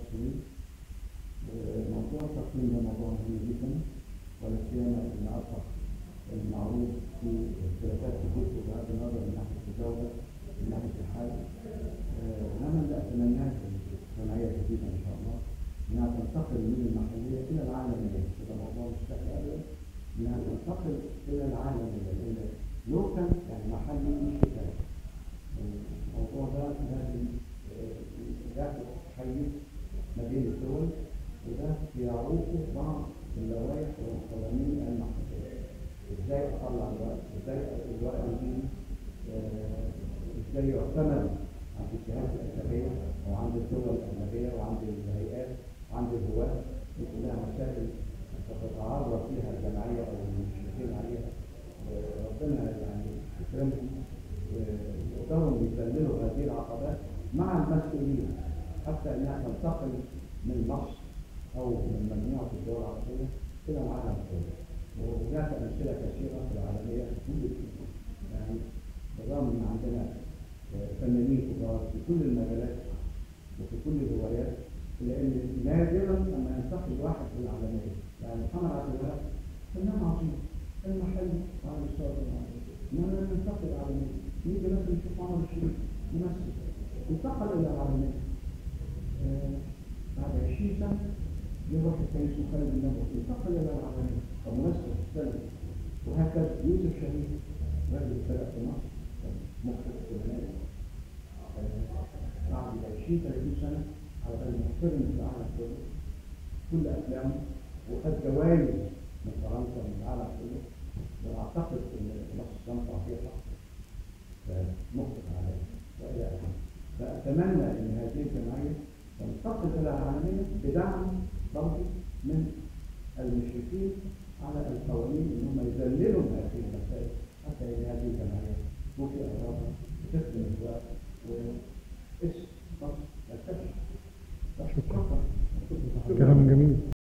سنين موضوع التقييم ده موضوع مهم جدا ولا سيما ان اصبح المعروف في اختلافات كتير في وجهات النظر من ناحيه الجوده من ناحيه الحال انما اللي اتمناه في الجمعيه الجديده ان شاء الله انها تنتقل من المحليه الى العالميه ده موضوع مش سهل ابدا انها تنتقل الى العالميه لان لوكال يعني محلي مش كفايه الموضوع ده لازم ياخد حيز ما بين الدول وده بيعوقه بعض اللوائح والقوانين المحليه ازاي اطلع الوقت ازاي الوقت دي ازاي يعتمد عند الجهات الاجنبيه او عند الدول الاجنبيه وعند الهيئات وعند الهواه دي كلها مسائل تتعرض فيها الجمعيه او المشرفين عليها ربنا يعني يكرمهم ويقدروا يذللوا هذه العقبات مع المسؤولين حتى انها تنتقل من مصر او من مجموعه الدول العربيه الى العالم كله وهناك امثله كثيره في العالميه في كل شيء يعني بالرغم ان عندنا فنانين كبار في كل المجالات وفي كل الهوايات الا ان نادرا لما ينتقل واحد في العالميه يعني محمد عبد الوهاب فنان عظيم المحلي على مستوى العالميه انما ينتقل العالميه يجي مثلا نشوف عمر الشريف ممثل انتقل الى العالميه آه بعد 20 سنه يروح الثاني اسمه خالد النبوي انتقل الى العالميه كممثل سنه وهكذا يوسف شهيد رجل فرق في مصر مخرج سينمائي بعد 20 30 سنه على بال محترم في العالم كله كل افلامه وخد جوائز من فرنسا من العالم كله واعتقد ان مصر تنفع فيها مخرج عالمي والى اخره فاتمنى ان هذه الجمعيه تنتقل الى العالميه بدعم برضه من المشرفين على القوانين ان هم يذللوا هذه